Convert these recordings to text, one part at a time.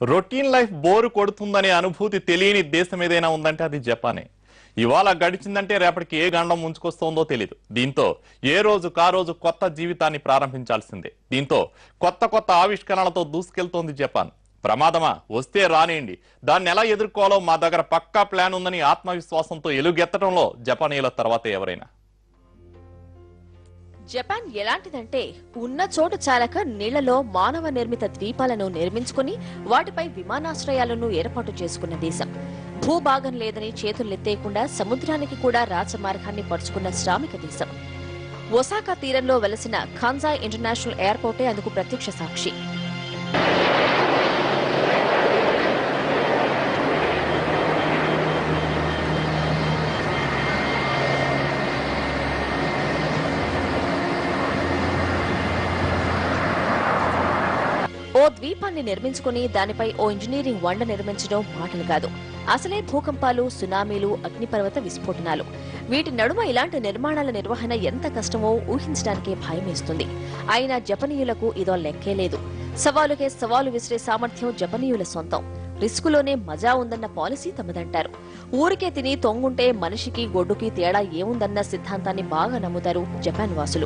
routine life bore కొడుతుందనే అనుభూతి తెలియని దేశం ఏదైనా ఉందంటే అది జపానే ఇవాళ గడిచిందంటే రేపటికి ఏ గండం ముంచుకొస్తోందో తెలియదు దీంతో ఏ రోజు కా రోజు కొత్త జీవితాన్ని ప్రారంభించాల్సిందే దీంతో కొత్త కొత్త ఆవిష్కరణలతో దూసుకెళ్తోంది జపాన్ ప్రమాదమా వస్తే రానియండి దాన్ని ఎలా ఎదుర్కోవాలో మా దగ్గర పక్కా ప్లాన్ ఉందని ఆత్మవిశ్వాసంతో ఎలుగెత్తడంలో జపానీయుల తర్వాత ఎవరైనా జపాన్ ఎలాంటిదంటే ఉన్న చోటు చాలక నీళ్లలో మానవ నిర్మిత ద్వీపాలను నిర్మించుకుని వాటిపై విమానాశ్రయాలను ఏర్పాటు చేసుకున్న దేశం భూభాగం లేదని చేతులెత్తేయకుండా సముద్రానికి కూడా రాజమార్గాన్ని పరుచుకున్న శ్రామిక దేశం ఒసాకా తీరంలో వెలసిన ఖాన్జాయ్ ఇంటర్నేషనల్ ఎయిర్పోర్టే అందుకు ప్రత్యక్ష సాక్షి ఓ ద్వీపాన్ని నిర్మించుకుని దానిపై ఓ ఇంజనీరింగ్ వండ నిర్మించడం మాటలు కాదు అసలే భూకంపాలు సునామీలు అగ్నిపర్వత విస్ఫోటనాలు వీటి నడుమ ఇలాంటి నిర్మాణాల నిర్వహణ ఎంత కష్టమో ఊహించడానికే భయమేస్తుంది అయినా జపనీయులకు ఇదో లెక్కే లేదు సవాలుకే సవాలు విసిరే సామర్థ్యం జపనీయుల సొంతం రిస్కులోనే మజా ఉందన్న పాలసీ తమదంటారు ఊరికే తిని తొంగుంటే మనిషికి గొడ్డుకి తేడా ఏముందన్న సిద్ధాంతాన్ని బాగా నమ్ముతారు జపాన్ వాసులు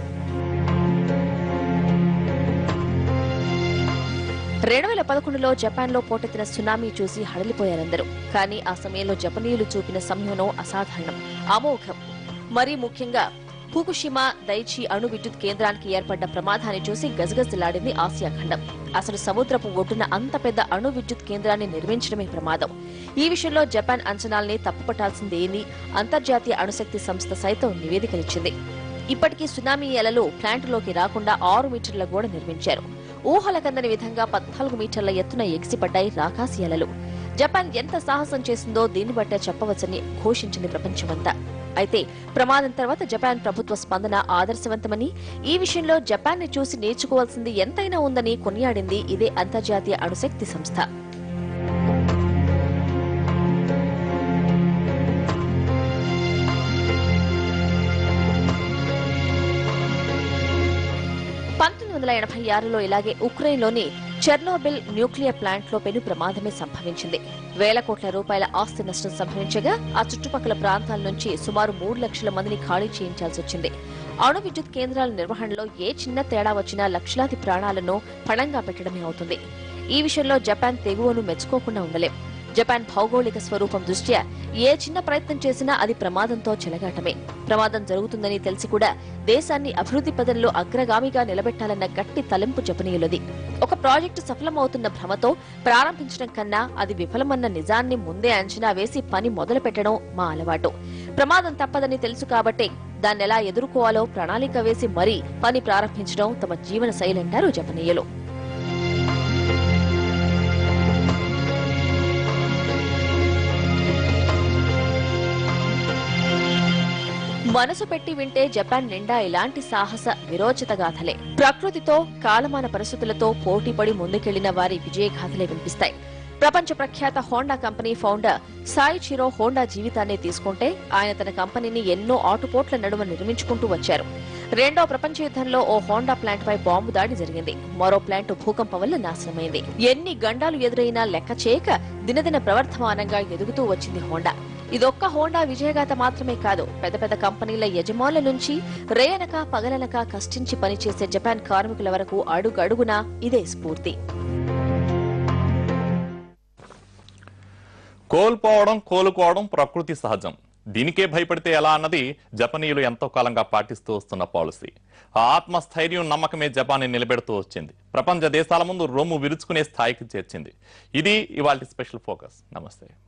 రెండు వేల పదకొండులో జపాన్లో పోటెత్తిన సునామీ చూసి హడలిపోయారందరూ కానీ ఆ సమయంలో జపనీయులు చూపిన సంయమనం అసాధారణం అమోఘం మరీ ముఖ్యంగా ఫుకుషిమా దైచి అణు విద్యుత్ కేంద్రానికి ఏర్పడ్డ ప్రమాదాన్ని చూసి గజగజలాడింది ఆసియా ఖండం అసలు సముద్రపు ఒడ్డున అంత పెద్ద అణు విద్యుత్ కేంద్రాన్ని నిర్మించడమే ప్రమాదం ఈ విషయంలో జపాన్ అంచనాల్ని తప్పుపట్టాల్సిందేని అంతర్జాతీయ అణుశక్తి సంస్థ సైతం నివేదికలిచ్చింది ఇప్పటికీ సునామీ అలలు ప్లాంటులోకి రాకుండా ఆరు మీటర్ల గోడ నిర్మించారు ఊహలకందని విధంగా పద్నాలుగు మీటర్ల ఎత్తున ఎగిసిపడ్డాయి రాకాసి అలలు జపాన్ ఎంత సాహసం చేసిందో దీన్ని బట్టే చెప్పవచ్చని ఘోషించింది ప్రపంచమంతా అయితే ప్రమాదం తర్వాత జపాన్ ప్రభుత్వ స్పందన ఆదర్శవంతమని ఈ విషయంలో జపాన్ ని చూసి నేర్చుకోవాల్సింది ఎంతైనా ఉందని కొనియాడింది ఇదే అంతర్జాతీయ అణుశక్తి సంస్థ పంతొమ్మిది వందల ఎనభై ఆరులో ఇలాగే ఉక్రెయిన్లోని చెర్నోబిల్ న్యూక్లియర్ ప్లాంట్ లో పెను ప్రమాదమే సంభవించింది వేల కోట్ల రూపాయల ఆస్తి నష్టం సంభవించగా ఆ చుట్టుపక్కల ప్రాంతాల నుంచి సుమారు మూడు లక్షల మందిని ఖాళీ చేయించాల్సి వచ్చింది అణు విద్యుత్ కేంద్రాల నిర్వహణలో ఏ చిన్న తేడా వచ్చినా లక్షలాది ప్రాణాలను పణంగా పెట్టడమే అవుతుంది ఈ విషయంలో జపాన్ తెగువను మెచ్చుకోకుండా ఉండలేం జపాన్ భౌగోళిక స్వరూపం దృష్ట్యా ఏ చిన్న ప్రయత్నం చేసినా అది ప్రమాదంతో చెలగాటమే ప్రమాదం జరుగుతుందని తెలిసి కూడా దేశాన్ని అభివృద్ధి పదంలో అగ్రగామిగా నిలబెట్టాలన్న గట్టి తలింపు జపనీయులది ఒక ప్రాజెక్టు సఫలమవుతున్న భ్రమతో ప్రారంభించడం కన్నా అది విఫలమన్న నిజాన్ని ముందే అంచనా వేసి పని మొదలు పెట్టడం మా అలవాటు ప్రమాదం తప్పదని తెలుసు కాబట్టే దాన్ని ఎలా ఎదుర్కోవాలో ప్రణాళిక వేసి మరీ పని ప్రారంభించడం తమ జీవన శైలి అంటారు జపనీయులు మనసు పెట్టి వింటే జపాన్ నిండా ఇలాంటి సాహస విరోచిత గాథలే ప్రకృతితో కాలమాన పరిస్థితులతో పోటీపడి ముందుకెళ్లిన వారి విజయగాథలే వినిపిస్తాయి ప్రపంచ ప్రఖ్యాత Honda company founder Soichiro Honda జీవితాన్ని తీసుకుంటే ఆయన తన కంపెనీని ఎన్నో ఆటుపోట్ల నడుమ నిర్మించుకుంటూ వచ్చారు రెండో ప్రపంచ యుద్ధంలో ఓ హోండా ప్లాంట్ పై బాంబు దాడి జరిగింది మరో ప్లాంట్ భూకంపం వల్ల నాశనమైంది ఎన్ని గండాలు ఎదురైనా లెక్క చేయక దినదిన ప్రవర్ధమానంగా ఎదుగుతూ వచ్చింది హోండా ఇదొక్క హోండా విజయగాథ మాత్రమే కాదు పెద్ద పెద్ద కంపెనీల యజమానుల నుంచి రేయనక పగలనక కష్టించి పనిచేసే జపాన్ కార్మికుల వరకు అడుగడుగునా ఇదే స్ఫూర్తి కోల్పోవడం కోలుకోవడం ప్రకృతి సహజం దీనికే భయపడితే ఎలా అన్నది జపనీయులు ఎంతో కాలంగా పాటిస్తూ వస్తున్న పాలసీ ఆ ఆత్మస్థైర్యం నమ్మకమే జపాన్ని నిలబెడుతూ వచ్చింది ప్రపంచ దేశాల ముందు రొమ్ము విరుచుకునే స్థాయికి చేర్చింది ఇది ఇవాళ స్పెషల్ ఫోకస్ నమస్తే